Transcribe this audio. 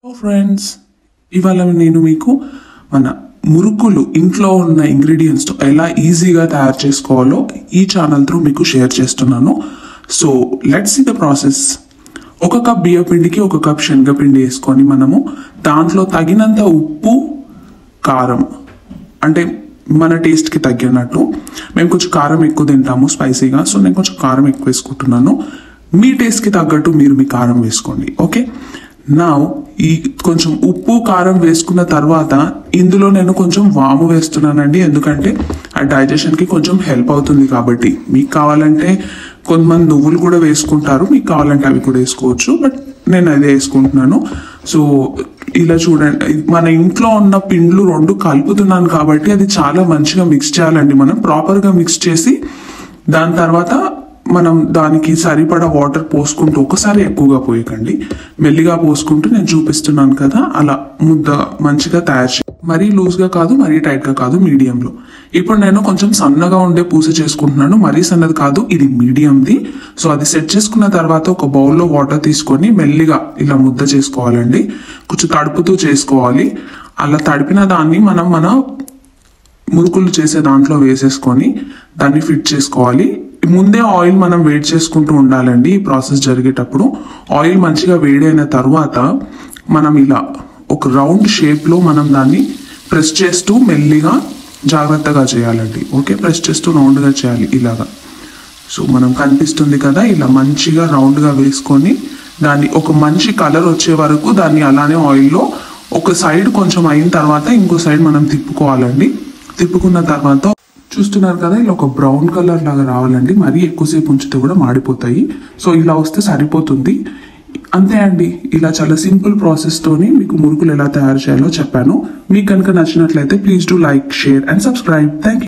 friends ఇవాళ నేను మీకు మన మురుకులు ఇంట్లో ఉన్న ఇంగ్రీడియంట్స్తో ఎలా ఈజీగా తయారు చేసుకోవాలో ఈ ఛానల్ త్రూ మీకు షేర్ చేస్తున్నాను so let's see the process ఒక కప్ బియ్య పిండికి ఒక కప్ శనగపిండి వేసుకొని మనము దాంట్లో తగినంత ఉప్పు కారం అంటే మన టేస్ట్కి తగ్గినట్టు మేము కొంచెం కారం ఎక్కువ తింటాము స్పైసీగా సో నేను కొంచెం కారం ఎక్కువ వేసుకుంటున్నాను మీ టేస్ట్కి తగ్గట్టు మీరు మీ కారం వేసుకోండి ఓకే నా ఈ కొంచెం ఉప్పు కారం వేసుకున్న తర్వాత ఇందులో నేను కొంచెం వాము వేస్తున్నానండి ఎందుకంటే ఆ డైజెషన్కి కొంచెం హెల్ప్ అవుతుంది కాబట్టి మీకు కావాలంటే కొంతమంది నువ్వులు కూడా వేసుకుంటారు మీకు కావాలంటే అవి కూడా వేసుకోవచ్చు బట్ నేను అదే వేసుకుంటున్నాను సో ఇలా చూడండి మన ఇంట్లో ఉన్న పిండ్లు రెండు కలుపుతున్నాను కాబట్టి అది చాలా మంచిగా మిక్స్ చేయాలండి మనం ప్రాపర్గా మిక్స్ చేసి దాని తర్వాత మనం దానికి సరిపడా వాటర్ పోసుకుంటూ ఒకసారి ఎక్కువగా పోయకండి మెల్లిగా పోసుకుంటూ నేను చూపిస్తున్నాను కదా అలా ముద్ద మంచిగా తయారు చే మరీ లూజ్గా కాదు మరీ టైట్గా కాదు మీడియంలో ఇప్పుడు నేను కొంచెం సన్నగా ఉండే పూస చేసుకుంటున్నాను మరీ సన్నది కాదు ఇది మీడియంది సో అది సెట్ చేసుకున్న తర్వాత ఒక బౌల్లో వాటర్ తీసుకొని మెల్లిగా ఇలా ముద్ద చేసుకోవాలండి కొంచెం తడుపుతూ చేసుకోవాలి అలా తడిపిన దాన్ని మనం మన మురుకులు చేసే దాంట్లో వేసేసుకొని దాన్ని ఫిట్ చేసుకోవాలి ముందే ఆయిల్ మనం వేడి చేసుకుంటూ ఉండాలండి ఈ ప్రాసెస్ జరిగేటప్పుడు ఆయిల్ మంచిగా వేడైన తర్వాత మనం ఇలా ఒక రౌండ్ షేప్లో మనం దాన్ని ప్రెస్ చేస్తూ మెల్లిగా జాగ్రత్తగా చేయాలండి ఓకే ప్రెస్ చేస్తూ రౌండ్గా చేయాలి ఇలాగా సో మనం కనిపిస్తుంది కదా ఇలా మంచిగా రౌండ్గా వేసుకొని దాన్ని ఒక మంచి కలర్ వచ్చే వరకు దాన్ని అలానే ఆయిల్లో ఒక సైడ్ కొంచెం అయిన తర్వాత ఇంకో సైడ్ మనం తిప్పుకోవాలండి తిప్పుకున్న తర్వాత చూస్తున్నారు కదా ఇలా ఒక బ్రౌన్ కలర్ లాగా రావాలండి మరీ ఎక్కువసేపు ఉంచితే కూడా మాడిపోతాయి సో ఇలా వస్తే సరిపోతుంది అంతే అండి ఇలా చాలా సింపుల్ ప్రాసెస్ తోని మీకు మురుకులు ఎలా తయారు చేయాలో చెప్పాను మీకు కనుక నచ్చినట్లయితే please do like share and subscribe thank